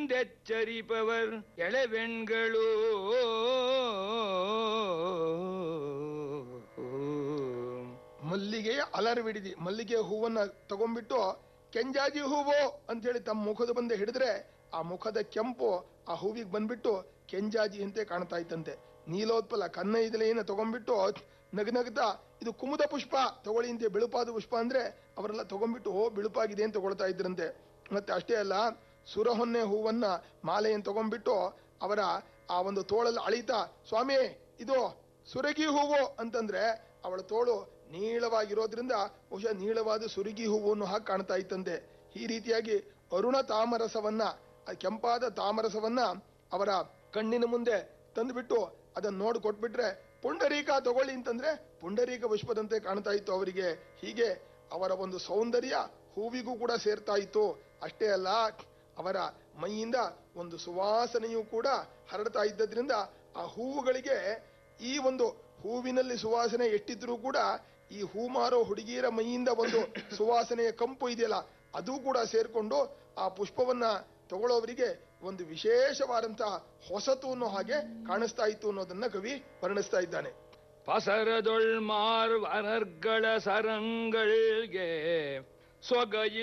ಎಂದೆಚ್ಚರಿಪವರ್ ಎಳೆವೆಣ್ಗಳು ಮಲ್ಲಿಗೆಯ ಅಲರ್ವಿಡಿದಿ ಮಲ್ಲಿಗೆ ಹೂವನ್ನ ತಗೊಂಡ್ಬಿಟ್ಟು ಕೆಂಜಾಜಿ ಹೂವು ಅಂತೇಳಿ ತಮ್ಮ ಮುಖದ ಬಂದೆ ಹಿಡಿದ್ರೆ ಆ ಮುಖದ ಕೆಂಪು ಆ ಹೂವಿಗೆ ಬಂದ್ಬಿಟ್ಟು ಕೆಂಜಾಜಿ ಅಂತೆ ಕಾಣ್ತಾ ಇತ್ತಂತೆ ನೀಲೋತ್ಪಲ ಕನ್ನ ಇದಲೆಯನ್ನ ತಗೊಂಡ್ಬಿಟ್ಟು ನಗನಗ್ತಾ ಇದು ಕುಮುದ ಪುಷ್ಪ ತಗೊಳ್ಳಿ ಅಂತೆ ಬಿಳುಪಾದ ಪುಷ್ಪ ಅಂದ್ರೆ ಅವರೆಲ್ಲ ತಗೊಂಡ್ಬಿಟ್ಟು ಓ ಬಿಳುಪಾಗಿದೆ ಅಂತ ತಗೊಳ್ತಾ ಇದ್ರಂತೆ ಮತ್ತೆ ಅಷ್ಟೇ ಅಲ್ಲ ಸುರಹೊನ್ನೆ ಹೂವನ್ನ ಮಾಲೆಯನ್ನು ತಗೊಂಡ್ಬಿಟ್ಟು ಅವರ ಆ ಒಂದು ತೋಳಲ್ಲಿ ಅಳಿತಾ ಸ್ವಾಮಿ ಇದು ಸುರಗಿ ಹೂವು ಅಂತಂದ್ರೆ ಅವಳ ತೋಳು ನೀಳವಾಗಿರೋದ್ರಿಂದ ಬಹುಶಃ ನೀಳವಾದ ಸುರಗಿ ಹೂವನ್ನು ಹಾಗೆ ಕಾಣ್ತಾ ಇತ್ತಂತೆ ಈ ರೀತಿಯಾಗಿ ಅರುಣ ತಾಮರಸವನ್ನ ಆ ಕೆಂಪಾದ ತಾಮರಸವನ್ನ ಅವರ ಕಣ್ಣಿನ ಮುಂದೆ ತಂದುಬಿಟ್ಟು ಅದನ್ನ ನೋಡಿ ಕೊಟ್ಬಿಟ್ರೆ ಪುಂಡರೀಕ ತಗೊಳ್ಳಿ ಅಂತಂದ್ರೆ ಪುಂಡರೀಕ ಪುಷ್ಪದಂತೆ ಕಾಣ್ತಾ ಇತ್ತು ಅವರಿಗೆ ಹೀಗೆ ಅವರ ಒಂದು ಸೌಂದರ್ಯ ಹೂವಿಗೂ ಕೂಡ ಸೇರ್ತಾ ಇತ್ತು ಅಷ್ಟೇ ಅಲ್ಲ ಅವರ ಮೈಯಿಂದ ಒಂದು ಸುವಾಸನೆಯೂ ಕೂಡ ಹರಡ್ತಾ ಇದ್ದದ್ರಿಂದ ಆ ಹೂವುಗಳಿಗೆ ಈ ಒಂದು ಹೂವಿನಲ್ಲಿ ಸುವಾಸನೆ ಎಷ್ಟಿದ್ರೂ ಕೂಡ ಈ ಹೂ ಮಾರೋ ಹುಡುಗಿಯರ ಮೈಯಿಂದ ಒಂದು ಸುವಾಸನೆಯ ಕಂಪು ಇದೆಯಲ್ಲ ಅದು ಕೂಡ ಸೇರ್ಕೊಂಡು ಆ ಪುಷ್ಪವನ್ನ ತಗೊಳ್ಳೋವರಿಗೆ ಒಂದು ವಿಶೇಷವಾದಂತಹ ಹೊಸತು ಅನ್ನೋ ಹಾಗೆ ಕಾಣಿಸ್ತಾ ಇತ್ತು ಅನ್ನೋದನ್ನ ಕವಿ ವರ್ಣಿಸ್ತಾ ಇದ್ದಾನೆ ಪಸರದೊಳ್ ಮಾರ್ವನರ್ಗಳ ಸರಂಗಳ್ಗೆ ಸೊಗಯಿ